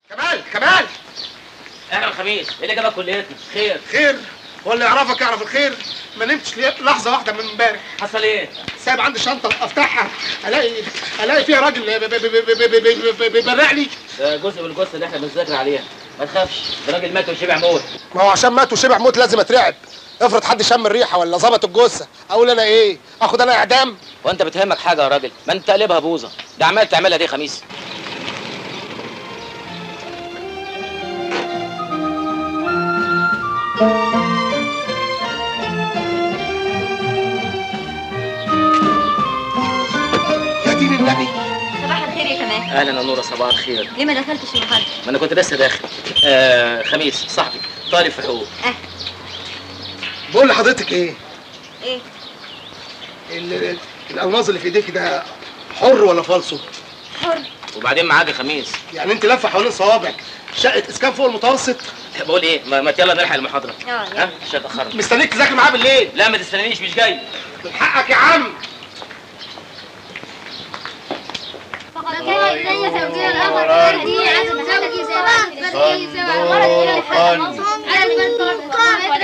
كمال كمال اهلا الخميس ايه اللي جابك كليتنا خير خير هو اللي يعرفك يعرف الخير ما نمتش ليه- لحظه واحده من امبارح حصل ايه سايب عندي شنطه افتحها الاقي الاقي فيها راجل ب- ب- ب- ب- ب- ب- ب- بيبرق لي ده جزء من الجثه اللي احنا بنذاكر عليها ما تخافش ده راجل مات وشبع موت ما هو عشان مات وشبع موت لازم اترعب افرض حد شم الريحه ولا ظبط الجثه اقول انا ايه اخد انا اعدام وانت بتهمك حاجه يا راجل ما انت قلبها بوظه ده عمال تعملها دي خميس يا دين النبي صباح الخير يا كمال اهلا يا نوره صباح الخير ليه ما دخلتش النهارده ما انا كنت لسه داخل آه خميس صاحبي طالب في حقوق بقول لحضرتك ايه ايه ال- ال- الالماظ اللي في ايديك ده حر ولا فالصو حر وبعدين معاك يا خميس يعني انت لفه حوالين صوابعك شقه اسكان فوق المتوسط بقول ايه ما, ما يلا نلحق المحاضره اه ها يلا مش هتاخرنا مستنيك تذاكر معاه بالليل لا ما تستنانيش مش جاي من حقك يا عم فقد كان إلي زوجي الآخر فأهدي عن زوجي زمان فأهدي سواء ورد إلى الحق على من طلب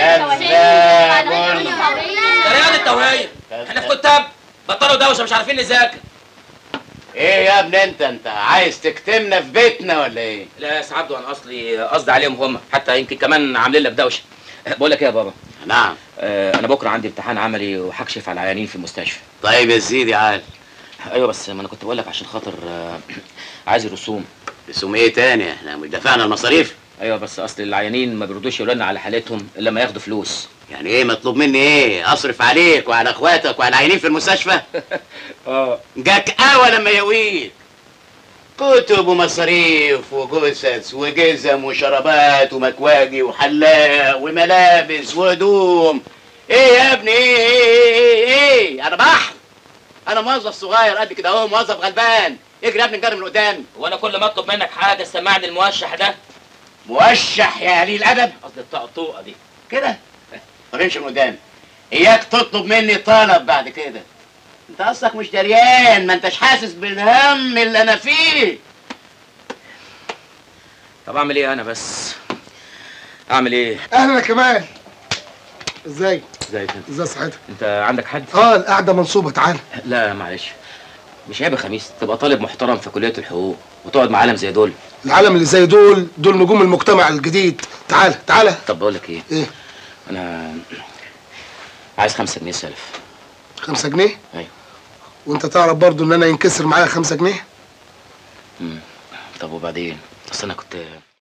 ده رياض التوهيه احنا في كتاب بطلوا دوشه مش عارفين نذاكر ايه يا ابني انت انت عايز تكتمنا في بيتنا ولا ايه؟ لا يا سعد انا اصلي قصدي عليهم هم حتى يمكن كمان عاملين لك دوشه بقول لك ايه يا بابا نعم آه انا بكره عندي امتحان عملي وهكشف على العيانين في المستشفى طيب يا سيدي عال ايوه بس ما انا كنت بقول لك عشان خاطر آه عايز الرسوم رسوم ايه تاني احنا مش دفعنا المصاريف ايوه بس اصل العيانين ما بيردوش يقولوا لنا على حالتهم الا لما ياخدوا فلوس يعني ايه مطلوب مني ايه اصرف عليك وعلى اخواتك وعلى العيانين في المستشفى اه جاك قهوه لما يقويك كتب ومصاريف وجثث وجزم وشرابات ومكواجي وحلاق وملابس وهدوم ايه يا ابني ايه ايه ايه ايه, إيه؟ انا بحر انا موظف صغير قد كده اهو موظف غلبان اجري يا ابني نجرب من قدامي وانا كل ما اطلب منك حاجه سمعني الموشح ده موشح يا قليل الادب قصدي الطقطوقه دي كده ما تمشي من قدامي اياك تطلب مني طلب بعد كده انت اصلك مش دريان ما انتش حاسس بالهم اللي انا فيه طب اعمل ايه انا بس اعمل ايه اهلا يا كمال ازاي ازيك انت ازاي صحتك انت عندك حد اه القعده منصوبه تعال لا معلش مش عيب يا خميس تبقى طالب محترم في كليه الحقوق وتقعد مع عالم زي دول العالم اللي زي دول دول نجوم المجتمع الجديد تعال تعال طب بقول لك ايه ايه انا عايز خمسة جنيه سلف خمسة جنيه ايوه وانت تعرف برضو ان انا ينكسر معايا خمسة جنيه مم. طب وبعدين اصل انا كنت